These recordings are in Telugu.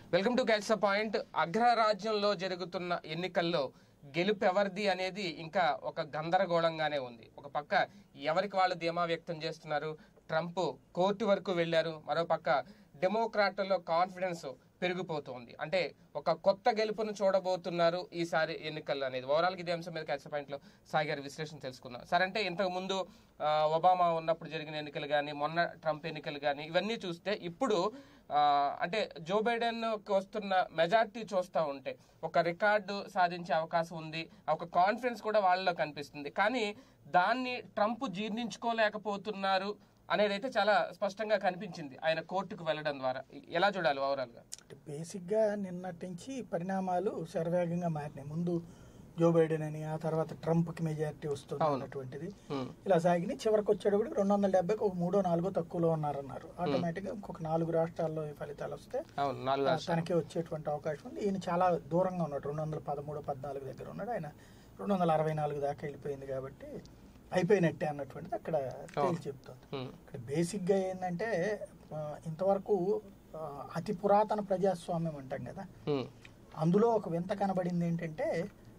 Welcome to catch the point అగ్రరాజ్యంలో జరుగుతున్న ఎన్నికల్లో గెలుపు ఎవరిది అనేది ఇంకా ఒక గందరగోళంగానే ఉంది ఒక పక్క ఎవరికి వాళ్ళు ధీమా వ్యక్తం చేస్తున్నారు ట్రంప్ కోర్టు వరకు వెళ్లారు మరో పక్క డెమోక్రాట్లలో కాన్ఫిడెన్స్ పెరిగిపోతుంది అంటే ఒక కొత్త గెలుపును చూడబోతున్నారు ఈసారి ఎన్నికల్లో అనేది ఓవరాల్ ఇదే అంశం మీద క్యాచ్ పాయింట్ లో సాయి గారి విశ్లేషణ తెలుసుకుందాం సార్ అంటే ఇంతకు ముందు ఆ, ఒబామా ఉన్నప్పుడు జరిగిన ఎన్నికలు కానీ మొన్న ట్రంప్ ఎన్నికలు కానీ ఇవన్నీ చూస్తే ఇప్పుడు ఆ, అంటే జో బైడెన్ కి వస్తున్న మెజార్టీ చూస్తూ ఉంటే ఒక రికార్డు సాధించే అవకాశం ఉంది ఒక కాన్ఫిడెన్స్ కూడా వాళ్ళలో కనిపిస్తుంది కానీ దాన్ని ట్రంప్ జీర్ణించుకోలేకపోతున్నారు అనేది అయితే చాలా స్పష్టంగా కనిపించింది ఆయన కోర్టుకు వెళ్ళడం ద్వారా ఎలా చూడాలి ఓవరాల్ గా అంటే బేసిక్గా నిన్నటి నుంచి పరిణామాలు శరవేగంగా మారినాయి ముందు జో బైడెన్ అని ఆ తర్వాత ట్రంప్కి మెజారిటీ వస్తుంది అవును. అన్నటువంటిది Hmm. ఇలా సాగినాయి చివరికి వచ్చేటప్పుడు రెండు వందల డెబ్బైకి ఒక మూడో నాలుగో తక్కువలో ఉన్నారన్నారు ఆటోమేటిక్గా ఇంకొక నాలుగు రాష్ట్రాల్లో ఈ ఫలితాలు వస్తే అవును నాలుగు రాష్ట్రాలు తనకే వచ్చేటువంటి అవకాశం ఉంది ఈయన చాలా దూరంగా ఉన్నాడు రెండు వందల పదమూడు పద్నాలుగు దగ్గర ఉన్నాడు ఆయన రెండు వందల అరవై నాలుగు దాకా వెళ్ళిపోయింది కాబట్టి అయిపోయినట్టే అన్నటువంటిది అక్కడ తేల్చి చెప్తుంది ఉమ్, ఇక్కడ బేసిక్గా ఏంటంటే ఆ, ఇంతవరకు ఆ, అతి పురాతన ప్రజాస్వామ్యం అంటాం కదా ఉమ్, అందులో ఒక వింత కనబడింది ఏంటంటే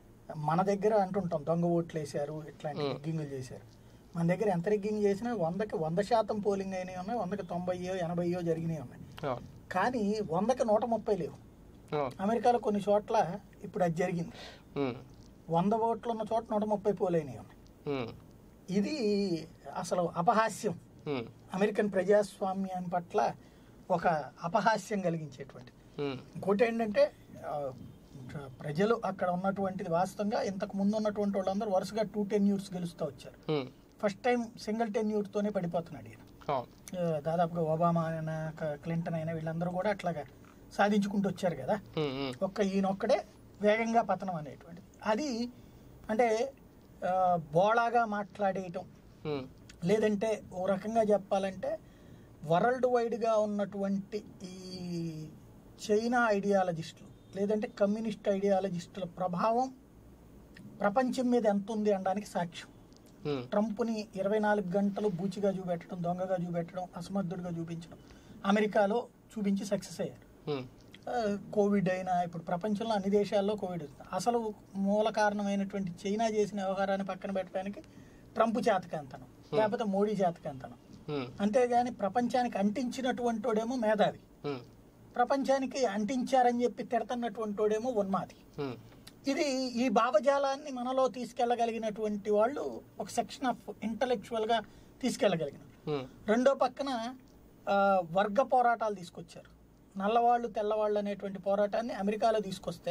మన దగ్గర అంటుంటాం దొంగ ఓట్లు వేశారు ఇట్లాంటి Hmm. రిగ్గింగ్లు చేశారు మన దగ్గర ఎంత రిగ్గింగ్ చేసినా వందకి వంద శాతం పోలింగ్ అయినవి ఉన్నాయి వందకి తొంభైయో ఎనభైయో జరిగినాయి ఉన్నాయి అవును కానీ వందకి నూట ముప్పై లేవు అవును అమెరికాలో కొన్ని చోట్ల ఇప్పుడు అది జరిగింది ఉమ్, వంద ఓట్లు ఉన్న చోట నూట ముప్పై పోలైనవి ఉన్నాయి ఉమ్, ఇది అసలు అపహాస్యం ఉమ్, అమెరికన్ ప్రజాస్వామ్యాన్ని పట్ల ఒక అపహాస్యం కలిగించేటువంటి ఉమ్, ఇంకోటి ఏంటంటే ఆ, ప్రజలు అక్కడ ఉన్నటువంటిది వాస్తవంగా ఇంతకు ముందు ఉన్నటువంటి వాళ్ళందరూ వరుసగా టూ టెన్ యూర్స్ గెలుస్తూ వచ్చారు um, first time single ten తోనే పడిపోతున్నాడు ఈయన అవును ఆ, దాదాపుగా ఒబామా అయినా క- క్లింటన్ అయినా వీళ్ళందరూ కూడా అట్లాగా సాధించుకుంటూ వచ్చారు కదా ఉమ్, ఉమ్, ఒక్క ఈయనొక్కడే వేగంగా పతనం అనేటువంటిది అది అంటే ఆ, బోళాగా మాట్లాడేయటం ఉమ్, లేదంటే ఓ రకంగా చెప్పాలంటే వరల్డ్ వైడ్గా ఉన్నటువంటి ఈ చైనా ఐడియాలజిస్టులు లేదంటే కమ్యూనిస్ట్ ఐడియాలజిస్టుల ప్రభావం ప్రపంచం మీద ఎంత ఉంది అనడానికి సాక్ష్యం ఉమ్, ట్రంప్ని ఇరవై నాలుగు గంటలు బూచిగా చూపెట్టడం దొంగగా చూపెట్టడం అసమర్థుడిగా చూపించడం అమెరికాలో చూపించి సక్సెస్ అయ్యారు ఉమ్, ఆ, కోవిడ్ అయినా ఇప్పుడు ప్రపంచంలో అన్ని దేశాల్లో కోవిడ్ వస్తుంది అసలు మూల కారణమైనటువంటి చైనా చేసిన వ్యవహారాన్ని పక్కన పెట్టడానికి ట్రంప్ చేతకంతనం లేకపోతే మోడీ చేతకంతనం ఉమ్, అంతేగాని ప్రపంచానికి అంటించినటువంటి వాడేమో మేధావి ఉమ్, ప్రపంచానికి అంటించారని చెప్పి తిడతన్నటువంటి వాడేమో ఉన్మాది ఉమ్, ఇది ఈ భావజాలాన్ని మనలో తీసుకెళ్లగలిగినటువంటి వాళ్ళు ఒక సెక్షన్ ఆఫ్ ఇంటలెక్చువల్ గా తీసుకెళ్లగలిగినారు ఉమ్, రెండో పక్కన ఆ, వర్గ పోరాటాలు తీసుకొచ్చారు నల్లవాళ్ళు తెల్లవాళ్ళు అనేటువంటి పోరాటాన్ని అమెరికాలో తీసుకొస్తే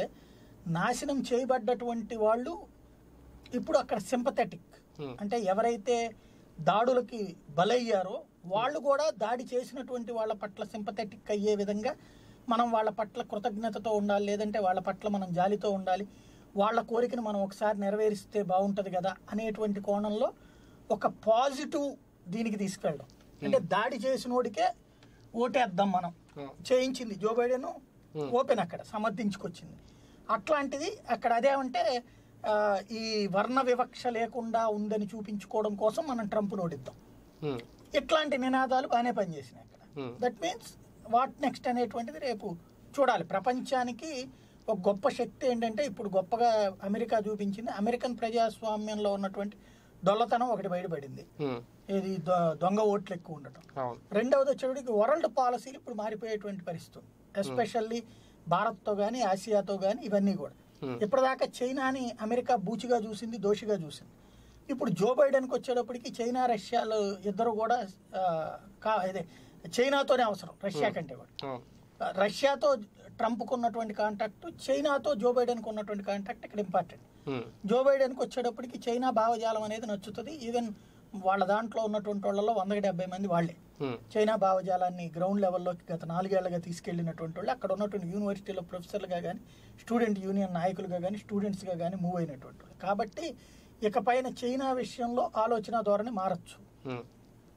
నాశనం చేయబడ్డటువంటి వాళ్ళు ఇప్పుడు అక్కడ సింపథెటిక్ Hmm. అంటే ఎవరైతే దాడులకి బలయ్యారో వాళ్ళు కూడా దాడి చేసినటువంటి వాళ్ళ పట్ల సింపథెటిక్ అయ్యే విధంగా మనం వాళ్ళ పట్ల కృతజ్ఞతతో ఉండాలి లేదంటే వాళ్ళ పట్ల మనం జాలితో ఉండాలి వాళ్ళ కోరికను మనం ఒకసారి నెరవేరిస్తే బాగుంటది కదా అనేటువంటి కోణంలో ఒక పాజిటివ్ దీనికి తీసుకెళ్ళడం అంటే దాడి చేసినోడికే ఓటేద్దాం మనం Hmm. చేయించింది జో బైడెన్ Hmm. ఓపెన్ అక్కడ సమర్థించుకొచ్చింది అట్లాంటిది అక్కడ అదేమంటే ఆ, ఈ వర్ణ వివక్ష లేకుండా ఉందని చూపించుకోవడం కోసం మనం ట్రంప్ ఓడిద్దాం ఉమ్, ఇట్లాంటి నినాదాలు బాగానే పనిచేసినాయి అక్కడ Hmm. That means what next అనేటువంటిది రేపు చూడాలి ప్రపంచానికి ఒక గొప్ప శక్తి ఏంటంటే ఇప్పుడు గొప్పగా అమెరికా చూపించింది అమెరికన్ ప్రజాస్వామ్యంలో ఉన్నటువంటి దొల్లతనం ఒకటి బయటపడింది ఉమ్, ఇది దొ- దొంగ ఓట్లు ఎక్కువ ఉండటం అవును రెండవది వచ్చేటికి వరల్డ్ పాలసీలు ఇప్పుడు మారిపోయేటువంటి పరిస్థితి ఉంది ఎస్పెషల్లీ భారత్తో కానీ ఆసియాతో కానీ ఇవన్నీ కూడా Hmm. ఇప్పటిదాకా చైనాని అమెరికా బూచిగా చూసింది దోషిగా చూసింది ఇప్పుడు జో బైడెన్కి వచ్చేటప్పటికి చైనా రష్యాలు ఇద్దరు కూడా ఆ, కా ఇదే చైనాతోనే అవసరం రష్యా కంటే కూడా అవును రష్యాతో ట్రంప్కు ఉన్నటువంటి కాంటాక్ట్ చైనాతో జో బైడెన్కి ఉన్నటువంటి కాంటాక్ట్ ఇక్కడ ఇంపార్టెంట్ ఉమ్, జో బైడెన్కి వచ్చేటప్పటికి చైనా భావజాలం అనేది నచ్చుతుంది ఈవెన్ వాళ్ళ దాంట్లో ఉన్నటువంటి వాళ్ళలో వందకి డెబ్బై మంది వాళ్ళే ఉమ్, చైనా భావజాలాన్ని గ్రౌండ్ లెవెల్లోకి గత నాలుగేళ్లుగా తీసుకెళ్లినటువంటి వాళ్ళు అక్కడ ఉన్నటువంటి యూనివర్సిటీలో ప్రొఫెసర్లుగా కానీ స్టూడెంట్ యూనియన్ నాయకులుగా కానీ స్టూడెంట్స్గా కానీ మూవ్ అయినటువంటి వాళ్ళు కాబట్టి ఇకపైన చైనా విషయంలో ఆలోచన ధోరణి మారచ్చు ఉమ్,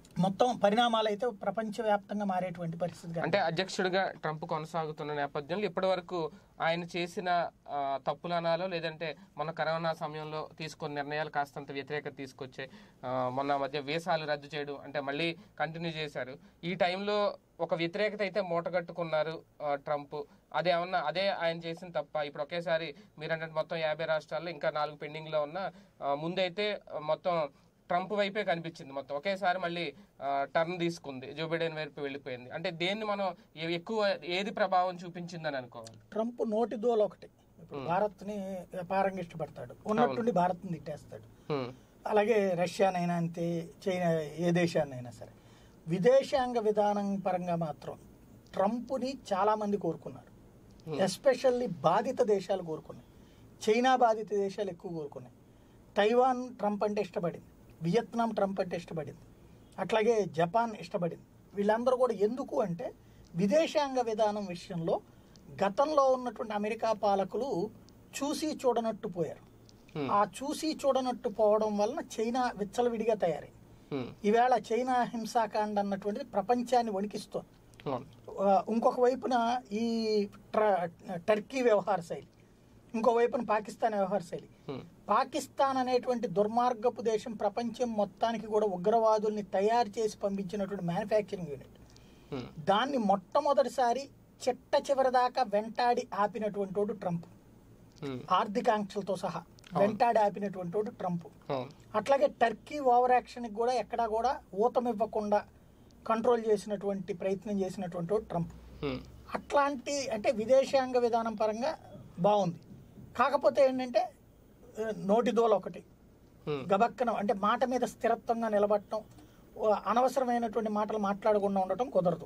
మొత్తం పరిణామాలు అయితే ప్రపంచవ్యాప్తంగా మారేటువంటి పరిస్థితి కనిపిస్తుంది. అంటే అధ్యక్షుడిగా ట్రంప్ కొనసాగుతున్న నేపథ్యంలో ఇప్పటి వరకు ఆయన చేసిన ఆ, తప్పులు అనాలో లేదంటే మొన్న కరోనా సమయంలో తీసుకున్న నిర్ణయాలు కాస్తంత వ్యతిరేకత తీసుకొచ్చాయి ఆ, మొన్న మధ్య వీసాలు రద్దు చేయడం అంటే మళ్ళీ కంటిన్యూ చేశారు ఈ టైంలో ఒక వ్యతిరేకత అయితే మూటగట్టుకున్నారు ఆ, ట్రంప్ అదే ఏమన్నా అదే ఆయన చేసిన తప్ప ఇప్పుడు ఒకేసారి మీరంటే మొత్తం యాభై రాష్ట్రాల్లో ఇంకా నాలుగు పెండింగ్ లో ఉన్న ఆ, ముందైతే ఆ, మొత్తం ట్రంప్ వైపే కనిపించింది మొత్తం ఒకేసారి మళ్ళీ టర్న్ తీసుకుంది జో బిడెన్ వైపు వెళ్ళిపోయింది అంటే దేన్ని మనం ఎ- ఎక్కువ ఏది ప్రభావం చూపించిందని అనుకోవాలి ట్రంప్ నోటి దోల ఒకటి ఇప్పుడు భారత్ ని వ్యాపారంగా ఇష్టపడతాడు ఉన్నట్టుండి భారత్ ని తిట్టేస్తాడు హ్మ్. అలాగే రష్యానైనా అంతే చైనా ఏ దేశాన్నైనా సరే విదేశాంగ విధానం పరంగా మాత్రం ట్రంప్ని చాలా మంది కోరుకున్నారు ఎస్పెషల్లీ బాధిత దేశాలు కోరుకున్నాయి చైనా బాధిత దేశాలు ఎక్కువ కోరుకున్నాయి తైవాన్ ట్రంప్ అంటే ఇష్టపడింది వియత్నాం ట్రంప్ అంటే ఇష్టపడింది అట్లాగే జపాన్ ఇష్టపడింది వీళ్ళందరూ కూడా ఎందుకు అంటే విదేశాంగ విధానం విషయంలో గతంలో ఉన్నటువంటి అమెరికా పాలకులు చూసి చూడనట్టు పోయారు Hmm. ఆ చూసి చూడనట్టు పోవడం వలన చైనా విచ్చలవిడిగా తయారైంది హ్మ్. ఈవేళ చైనా హింసాకాండ అన్నటువంటిది ప్రపంచాన్ని వణికిస్తోంది అవును. ఆ, ఇంకొక వైపున ఈ ట్ర- టర్కీ వ్యవహార శైలి ఇంకో వైపున పాకిస్తాన్ వ్యవహార శైలి హ్మ్. పాకిస్తాన్ అనేటువంటి దుర్మార్గపు దేశం ప్రపంచం మొత్తానికి కూడా ఉగ్రవాదుల్ని తయారు చేసి పంపించినటువంటి మ్యానుఫ్యాక్చరింగ్ యూనిట్ హ్మ్. దాన్ని మొట్టమొదటిసారి చిట్ట చివరి దాకా వెంటాడి ఆపినటువంటి వాడు ట్రంప్ హ్మ్. ఆర్థికాంక్షలతో సహా వెంటాడి ఆపినటువంటి వాడు ట్రంప్ అవును. అట్లాగే టర్కీ ఓవర్ యాక్షన్కి కూడా ఎక్కడా కూడా ఊతమివ్వకుండా కంట్రోల్ చేసినటువంటి ప్రయత్నం చేసినటువంటి వాడు ట్రంప్ హ్మ్. అట్లాంటి అంటే విదేశాంగ విధానం పరంగా బాగుంది కాకపోతే ఏంటంటే ఆ, నోటి దోల ఒకటి హ్మ్. గబక్కన అంటే మాట మీద స్థిరత్వంగా నిలబడటం ఓ అనవసరమైనటువంటి మాటలు మాట్లాడకుండా ఉండటం కుదరదు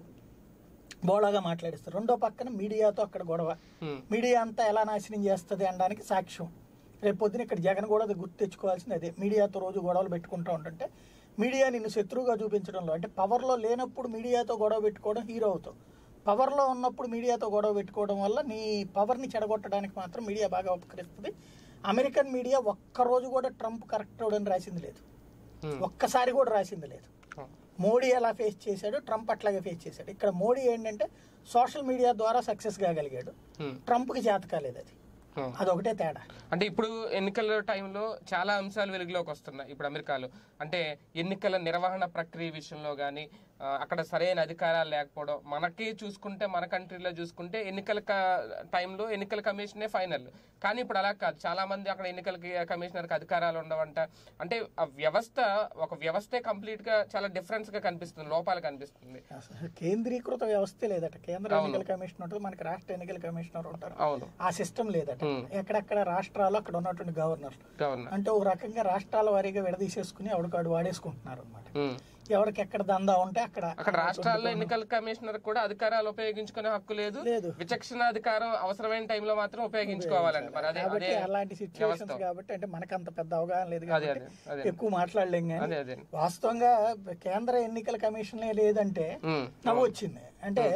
బోళాగా మాట్లాడిస్తారు రెండో పక్కన మీడియాతో అక్కడ గొడవ హ్మ్. మీడియా అంతా ఎలా నాశనం చేస్తుంది అనడానికి సాక్ష్యం రేపు పొద్దున ఇక్కడ జగన్ కూడా అది గుర్తు తెచ్చుకోవాల్సింది అదే మీడియాతో రోజు గొడవలు పెట్టుకుంటూ ఉంటుంటే మీడియా నిన్ను శత్రువుగా చూపించడంలో అంటే పవర్లో లేనప్పుడు మీడియాతో గొడవ పెట్టుకోవడం హీరో అవుతావు పవర్లో ఉన్నప్పుడు మీడియాతో గొడవ పెట్టుకోవడం వల్ల నీ పవర్ని చెడగొట్టడానికి మాత్రం మీడియా బాగా ఉపకరిస్తుంది అమెరికన్ మీడియా ఒక్కరోజు కూడా ట్రంప్ కరెక్ట్ అవడని రాసింది లేదు హ్మ్. ఒక్కసారి కూడా రాసింది లేదు అవును. మోడీ ఎలా ఫేస్ చేశాడు ట్రంప్ అట్లాగే ఫేస్ చేశాడు ఇక్కడ మోడీ ఏంటంటే సోషల్ మీడియా ద్వారా సక్సెస్ కాగలిగాడు హ్మ్. ట్రంప్కి చేత కాలేదు అది అవును. అదొకటే తేడా అంటే ఇప్పుడు ఎన్నికల టైంలో చాలా అంశాలు వెలుగులోకి వస్తున్నాయి ఇప్పుడు అమెరికాలో అంటే ఎన్నికల నిర్వహణ ప్రక్రియ విషయంలో కానీ అక్కడ సరైన అధికారాలు లేకపోవడం మనకి చూసుకుంటే మన కంట్రీలో చూసుకుంటే ఎన్నికల క- టైంలో ఎన్నికల కమిషనే ఫైనల్ కానీ ఇప్పుడు అలా కాదు చాలా మంది అక్కడ ఎన్నికల కమిషనర్కి అధికారాలు ఉండవంట అంటే ఆ వ్యవస్థ ఒక వ్యవస్థే కంప్లీట్ గా చాలా డిఫరెన్స్ గా కనిపిస్తుంది లోపాలు కనిపిస్తుంది అసలు కేంద్రీకృత వ్యవస్థే లేదట కేంద్ర ఎన్నికల కమిషన్ ఉంటుంది మనకి రాష్ట్ర ఎన్నికల కమిషనర్ ఉంటారు అవును ఆ సిస్టమ్ లేదట Hmm. ఎక్కడెక్కడ రాష్ట్రాలు అక్కడ ఉన్నటువంటి గవర్నర్ గవర్నర్ అంటే ఒక రకంగా రాష్ట్రాల వారీగా విడదీసేసుకుని ఎవడికాడు వాడేసుకుంటున్నారు అనమాట ఉమ్. ఎవరికి ఎక్కడ దందా ఉంటే అక్కడ అక్కడ రాష్ట్రాల్లో ఎన్నికల కమిషనర్ కూడా అధికారాలు ఉపయోగించుకునే హక్కు లేదు లేదు విచక్షణ అధికారం అవసరమైన టైంలో మాత్రం ఉపయోగించుకోవాలండి మరి అదే కాబట్టి అదే అలాంటి సిచ్యువేషన్స్ కాబట్టి అంటే మనకు అంత పెద్ద అవగాహన లేదు అదే కాబట్టి అదే అదే ఎక్కువ మాట్లాడలేం కానీ అదే అదే వాస్తవంగా కేంద్ర ఎన్నికల కమిషనే లేదంటే ఉమ్. నవ్వు వచ్చింది అంటే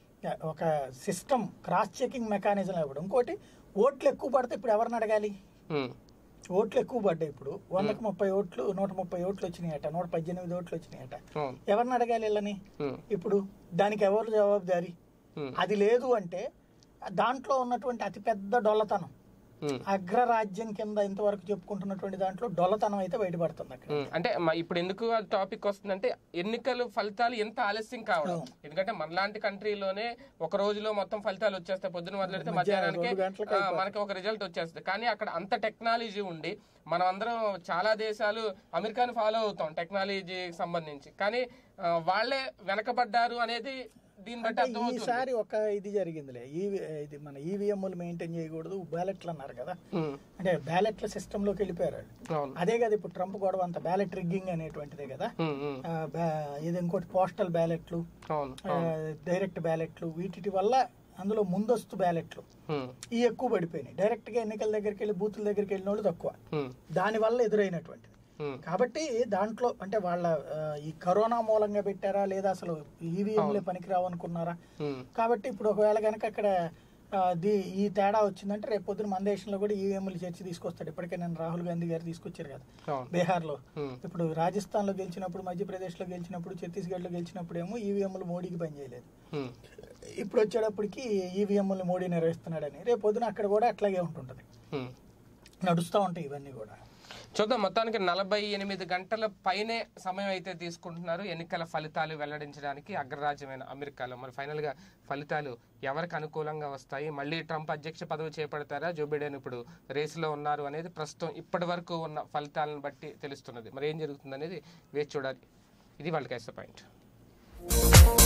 ఒక సిస్టమ్ క్రాస్ చెకింగ్ మెకానిజం ఇవ్వడం ఇంకోటి ఓట్లు ఎక్కువ పడితే ఇప్పుడు ఎవరిని అడగాలి ఉమ్. ఓట్లు ఎక్కువ పడ్డాయి ఇప్పుడు వందకు ముప్పై ఓట్లు నూట ముప్పై ఓట్లు వచ్చినాయట నూట పద్దెనిమిది ఓట్లు వచ్చినాయట అవును ఎవరిని అడగాలి వీళ్ళని ఉమ్. ఇప్పుడు దానికి ఎవరు జవాబుదారి ఉమ్. అది లేదు అంటే దాంట్లో ఉన్నటువంటి అతిపెద్ద డొల్లతనం ఉమ్. అగ్రరాజ్యం కింద ఇంతవరకు చెప్పుకుంటున్నటువంటి దాంట్లో డొల్లతనం అయితే బయటపడుతుంది అక్కడ ఉమ్, అంటే మ- ఇప్పుడు ఎందుకు ఆ టాపిక్ వస్తుందంటే ఎన్నికలు ఫలితాలు ఎంత ఆలస్యం కావడం అవును. ఎందుకంటే మనలాంటి కంట్రీలోనే ఒక రోజులో మొత్తం ఫలితాలు వచ్చేస్తాయి పొద్దున మొదలెడితే మధ్యాహ్నానికి రెండు గంటలకు ఆ, మనకి ఒక రిజల్ట్ వచ్చేస్తుంది కానీ అక్కడ అంత టెక్నాలజీ ఉండి మనం అందరం చాలా దేశాలు అమెరికాని ఫాలో అవుతాం టెక్నాలజీకి సంబంధించి కానీ ఆ, వాళ్ళే వెనకబడ్డారు అనేది దీన్ని బట్టి అంటే అర్థమవుతుంది ఈసారి ఒక ఇది జరిగిందిలే ఈవీ ఇది మన ఈవీఎంలు మెయింటైన్ చేయకూడదు బ్యాలెట్లు అన్నారు కదా ఉమ్, అంటే బ్యాలెట్ల సిస్టమ్ లోకి వెళ్ళిపోయారు వాళ్ళు. అవును అదే కదా ఇప్పుడు ట్రంప్ గొడవ అంత బ్యాలెట్ రిగ్గింగ్ అనేటువంటిదే కదా ఉమ్, ఉమ్, ఆ, బ్యా- ఇది ఇంకోటి పోస్టల్ బ్యాలెట్లు అవును ఆ, డైరెక్ట్ బ్యాలెట్లు వీటి వల్ల అందులో ముందస్తు బ్యాలెట్లు ఉమ్, ఈ ఎక్కువ పడిపోయినాయి డైరెక్ట్ గా ఎన్నికల దగ్గరికి వెళ్ళి బూతుల దగ్గరికి వెళ్ళిన వాళ్ళు తక్కువ ఉమ్, దాని వల్ల ఎదురైనటువంటిది ఉమ్, కాబట్టి దాంట్లో అంటే వాళ్ళ ఆ, ఈ కరోనా మూలంగా పెట్టారా లేదా అసలు ఈవీఎంలే పనికిరావు అనుకున్నారా ఉమ్, కాబట్టి ఇప్పుడు ఒకవేళ కనుక అక్కడ ఆ, ది ఈ తేడా వచ్చిందంటే రేపు పొద్దున మన దేశంలో కూడా ఈవీఎంలు చేర్చి తీసుకొస్తాడు ఇప్పటికే నేను రాహుల్ గాంధీ గారు తీసుకొచ్చారు కదా అవును బీహార్లో ఉమ్, ఇప్పుడు రాజస్థాన్ లో గెలిచినప్పుడు మధ్యప్రదేశ్ లో గెలిచినప్పుడు ఛత్తీస్గఢ్ లో గెలిచినప్పుడు ఏమో ఈవీఎంలు మోడీకి పనిచేయలేదు ఉమ్. ఇప్పుడు వచ్చేటప్పటికి ఈవీఎంలు మోడీ నిర్వహిస్తున్నాడని రేపు పొద్దున అక్కడ కూడా అట్లాగే ఉంటుంటది ఉమ్. నడుస్తూ ఉంటాయి ఇవన్నీ కూడా చూద్దాం మొత్తానికి నలభై ఎనిమిది గంటల పైనే సమయం అయితే తీసుకుంటున్నారు ఎన్నికల ఫలితాలు వెల్లడించడానికి అగ్రరాజ్యమైన అమెరికాలో మరి ఫైనల్ గా ఫలితాలు ఎవరికి అనుకూలంగా వస్తాయి మళ్ళీ ట్రంప్ అధ్యక్ష పదవి చేపడతారా జో బిడెన్ ఇప్పుడు రేసులో ఉన్నారు అనేది ప్రస్తుతం ఇప్పటి వరకు ఉన్న ఫలితాలను బట్టి తెలుస్తున్నది మరి ఏం జరుగుతుంది అనేది వేచి చూడాలి ఇది వాళ్ళకి పాయింట్